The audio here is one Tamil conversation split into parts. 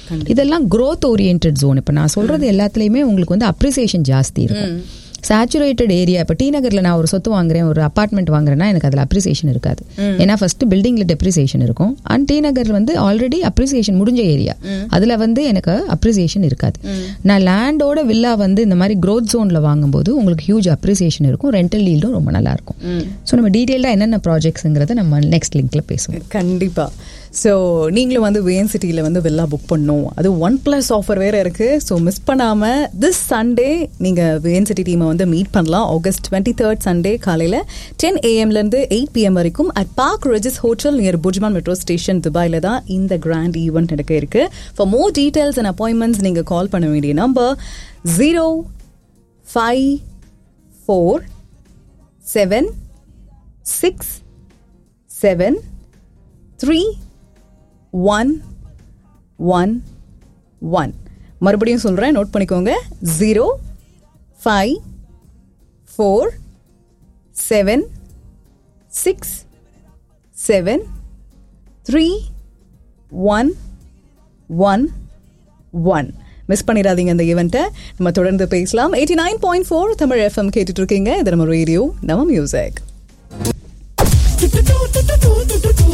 இதெல்லாம் growth ஓரியன்ட் ஜோன் இப்போ நான் சொல்றது எல்லாத்துலயுமே உங்களுக்கு வந்து அப்ரிசியேஷன் ஜாஸ்தி இருக்கும் சேச்சுரேட்டட் ஏரியா இப்போ டி நகர்ல நான் ஒரு சொத்து வாங்குறேன் ஒரு அபார்ட்மெண்ட் வாங்குறேன்னா எனக்கு அதில் அப்ரிசியேஷன் இருக்காது ஏன்னா ஃபர்ஸ்ட் பில்டிங்ல டெப்ரிசியேஷன் இருக்கும் அண்ட் டி நகர்ல வந்து ஆல்ரெடி அப்ரிசியேஷன் முடிஞ்ச ஏரியா அதுல வந்து எனக்கு அப்ரிசியேஷன் இருக்காது நான் லேண்டோட வில்லா வந்து இந்த மாதிரி growth ஜோன்ல வாங்கும்போது உங்களுக்கு ஹியூஜ் அப்ரிசியேஷன் இருக்கும் ரெண்டல் டீலும் ரொம்ப நல்லா இருக்கும் ஸோ நம்ம டீட்டெயிலாக என்னென்ன ப்ராஜெக்ட்ஸுங்கிறத நம்ம நெக்ஸ்ட் லிங்க்ல பேசுவோம் கண்டிப்பா ஸோ நீங்களும் வந்து வேன் சிட்டியில் வந்து வில்லா புக் பண்ணும் அது ஒன் பிளஸ் ஆஃபர் வேற இருக்கு ஸோ மிஸ் பண்ணாம திஸ் சண்டே நீங்க வேன் சிட்டி டீமை வந்து மீட் பண்ணலாம் ஆகஸ்ட் டுவெண்ட்டி தேர்ட் சண்டே காலையில டென் ஏஎம்ல இருந்து எயிட் பிஎம் வரைக்கும் at Park Regis hotel near Burjuman metro station துபாயில தான் இந்த கிராண்ட் ஈவெண்ட் நடக்க இருக்கு for more details and appointments நீங்க கால் பண்ண வேண்டிய number zero five four seven six seven three one one one மறுபடியும் சொல்கிறேன் நோட் பண்ணிக்கோங்க zero five four seven six seven three one one one miss பண்ணிடாதீங்க இந்த ஈவெண்ட்டை நம்ம தொடர்ந்து பேசலாம் eighty nine point four Tamil FM கேட்டுட்டு இருக்கீங்க இது நம்ம ரேடியோ நம்ம மியூசிக்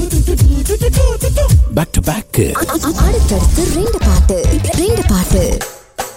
பேக் டு பேக் அடுத்தடுத்து ரெண்டு பாட்டு ரெண்டு பாட்டு